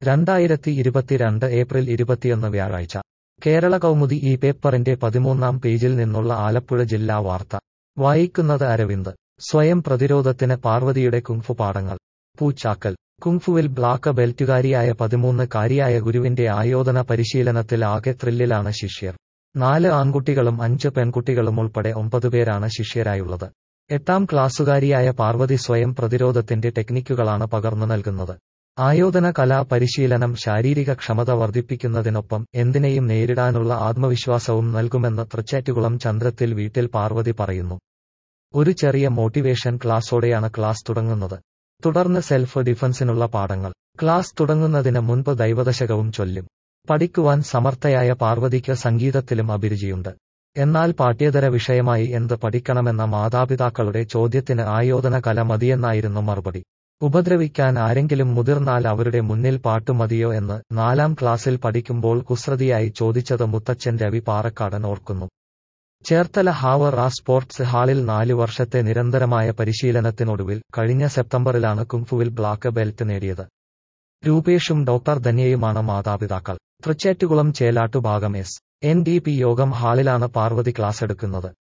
രണ്ടായിരത്തി ഇരുപത്തിരണ്ട് ഏപ്രിൽ ഇരുപത്തിയൊന്ന് വ്യാഴാഴ്ച കേരള കൗമുദി ഈ പേപ്പറിന്റെ പതിമൂന്നാം പേജിൽ നിന്നുള്ള ആലപ്പുഴ ജില്ലാ വാർത്ത വായിക്കുന്നത് അരവിന്ദ് സ്വയം പ്രതിരോധത്തിന് പാർവതിയുടെ കുങ്ഫു പാഠങ്ങൾ പൂച്ചാക്കൽ കുങ്ഫുവിൽ ബ്ലാക്ക് ബെൽറ്റുകാരിയായ പതിമൂന്ന് കാരിയായ ഗുരുവിന്റെ ആയോധന പരിശീലനത്തിൽ ആകെ ത്രില്ലിലാണ് ശിഷ്യർ നാല് ആൺകുട്ടികളും അഞ്ച് പെൺകുട്ടികളും ഉൾപ്പെടെ ഒമ്പതുപേരാണ് ശിഷ്യരായുള്ളത് എട്ടാം ക്ലാസ്സുകാരിയായ പാർവതി സ്വയം പ്രതിരോധത്തിന്റെ ടെക്നിക്കുകളാണ് പകർന്നു നൽകുന്നത് ആയോധന കലാ പരിശീലനം ശാരീരിക ക്ഷമത വർദ്ധിപ്പിക്കുന്നതിനൊപ്പം എന്തിനേയും നേരിടാനുള്ള ആത്മവിശ്വാസവും നൽകുമെന്ന് തൃച്ചാറ്റുകുളം ചന്ദ്രത്തിൽ വീട്ടിൽ പാർവതി പറയുന്നു ഒരു ചെറിയ മോട്ടിവേഷൻ ക്ലാസ്സോടെയാണ് ക്ലാസ് തുടങ്ങുന്നത് തുടർന്ന് സെൽഫ് ഡിഫൻസിനുള്ള പാഠങ്ങൾ ക്ലാസ് തുടങ്ങുന്നതിന് മുൻപ് ദൈവദശകവും ചൊല്ലും പഠിക്കുവാൻ സമർത്ഥയായ പാർവതിക്ക് സംഗീതത്തിലും അഭിരുചിയുണ്ട് എന്നാൽ പാഠ്യേതര വിഷയമായി എന്ത് പഠിക്കണമെന്ന മാതാപിതാക്കളുടെ ചോദ്യത്തിന് ആയോധന കല മതിയെന്നായിരുന്നു മറുപടി ഉപദ്രവിക്കാൻ ആരെങ്കിലും മുതിർന്നാൽ അവരുടെ മുന്നിൽ പാട്ടു മതിയോ എന്ന് നാലാം ക്ലാസ്സിൽ പഠിക്കുമ്പോൾ കുസൃതിയായി ചോദിച്ചത് മുത്തച്ഛൻ രവി പാറക്കാടൻ ഓർക്കുന്നു ചേർത്തല ഹാവർ ആ സ്പോർട്സ് ഹാളിൽ നാലു വർഷത്തെ നിരന്തരമായ പരിശീലനത്തിനൊടുവിൽ കഴിഞ്ഞ സെപ്റ്റംബറിലാണ് കുങ്ഫുവിൽ ബ്ലാക്ക് ബെൽറ്റ് നേടിയത് രൂപേഷും ഡോക്ടർ ധന്യയുമാണ് മാതാപിതാക്കൾ തൃച്ചേറ്റുകുളം ചേലാട്ടു ഭാഗം എസ് എൻ ഡി പി യോഗം ഹാളിലാണ് പാർവതി ക്ലാസ് എടുക്കുന്നത്